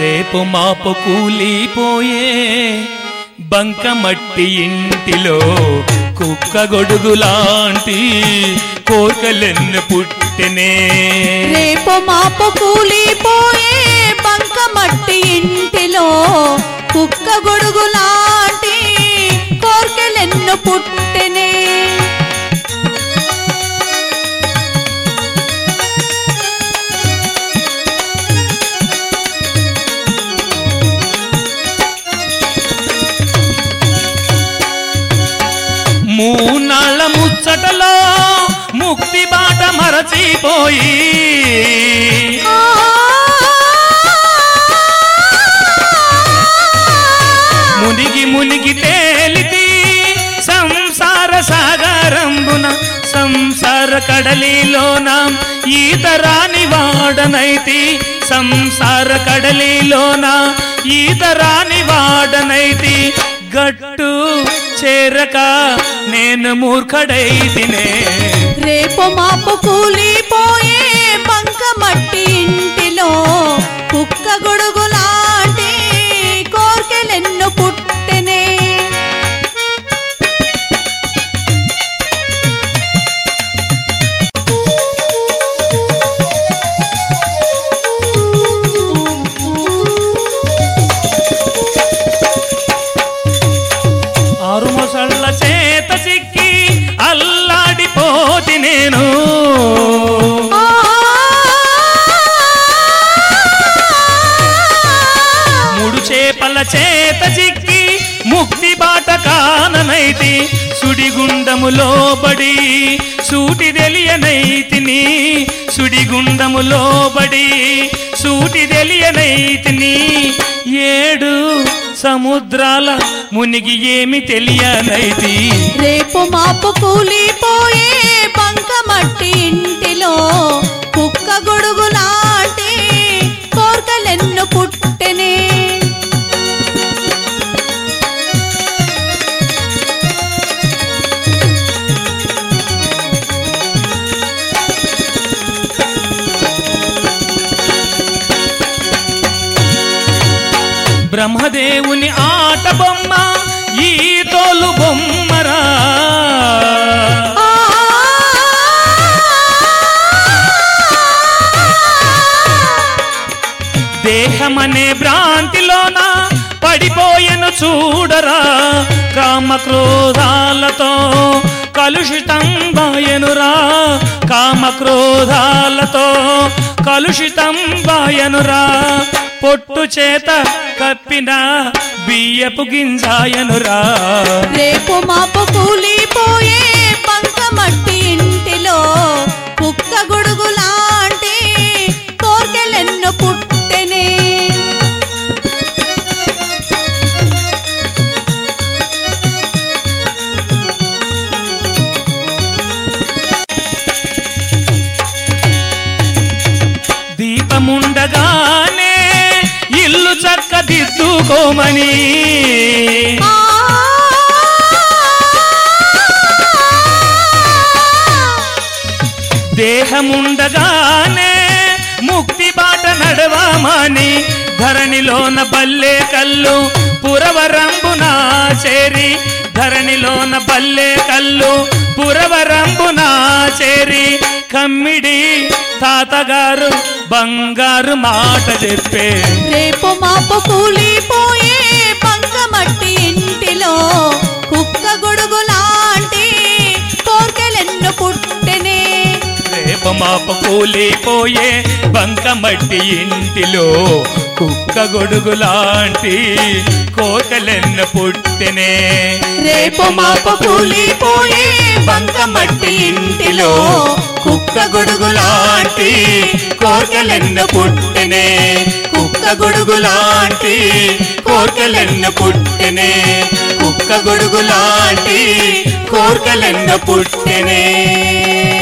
రేపు మాపు కూలిపోయే బంకమట్టి ఇంటిలో కుక్క గొడుగులాంటి కోరికలెన్ను పుట్టెనే రేపు మాపు కూలిపోయే బంక మట్టి ఇంటిలో కుక్క గొడుగు లాంటి కోర్కెలెన్ను పుట్టెనే మూనాళ్ళ ముచ్చటలో ముక్తి బాట మరచిపోయి ఆ మునిగి మునిగి తేలితి సంసార సాగరంబున సంసార కడలిలోన ఈతరాని వాడనైతి సంసార కడలిలోన ఈతరాని వాడనైతి గట్టు చేరక నేను మూర్ఖడైతినే రేపు మాపు కూలిపోయే బంక మట్టి ఇంటిలో కుక్క గొడుగు లాంటి కోర్కెలెన్ను పుట్టెనే ఆరు మొసళ్ళ చేత చిక్కి అల్లాడిపోతి నేను ఆ మూడు చేపల చేత చిక్కి ముక్తి బాట కాననైతి సుడిగుండములో బడి సూటి తెలియనైతిని సుడిగుండములో బడి సూటి తెలియనైతిని ఏడు సముద్రాల మునిగి ఏమి తెలియనైతి రేపు మాపు కూలిపోయే బంక మట్టి ఇంటిలో కుక్క గొడుగు లాంటి కోర్కెలెన్ను పుట్టెనే బ్రహ్మదేవుని ఆట బొమ్మ ఈ తోలు బొమ్మరా ఆ దేహమనే భ్రాంతిలోన పడిపోయెను చూడరా కామక్రోధాలతో కలుషితం బాయనురా కామక్రోధాలతో కలుషితం బాయనురా పొట్టు చేత కప్పిన బియ్యపు గింజాయనురా రేపు మాపు కూలిపోయే బంక మట్టి ఇంటిలో కుక్క గొడుగు లాంటి కోర్కెలెన్ను పుట్టెనే దీపముండగానే ఇల్లు చక్కదిద్దుకోమని ఆ దేహముండగానే ముక్తి బాట నడవామని ధరణిలోన బల్లే కల్లు పురవరంబునా చేరి ధరణిలోన బల్లే కల్లు పురవరంబునా చేరి కమ్మిడి తాతగారు బంగారు మాట చెప్పే రేపు మాపు కూలిపోయే బంక మట్టి ఇంటిలో కుక్క గొడుగు లాంటి కోర్కెలెన్ను పుట్టెనే రేప మాప కూలిపోయే బంకమట్టి ఇంటిలో కుక్క గొడుగు లాంటి కోకలెన్న పుట్టెనే రేపు మాపు కూలిపోయే బంక మట్టి ఇంటిలో కుక్క గొడుగు లాంటి కోర్కెలెన్ను పుట్టెనే కుక్క గొడుగు లాంటి కోర్కెలెన్ను పుట్టెనే కుక్క గొడుగు లాంటి కోర్కెలెన్ను పుట్టెనే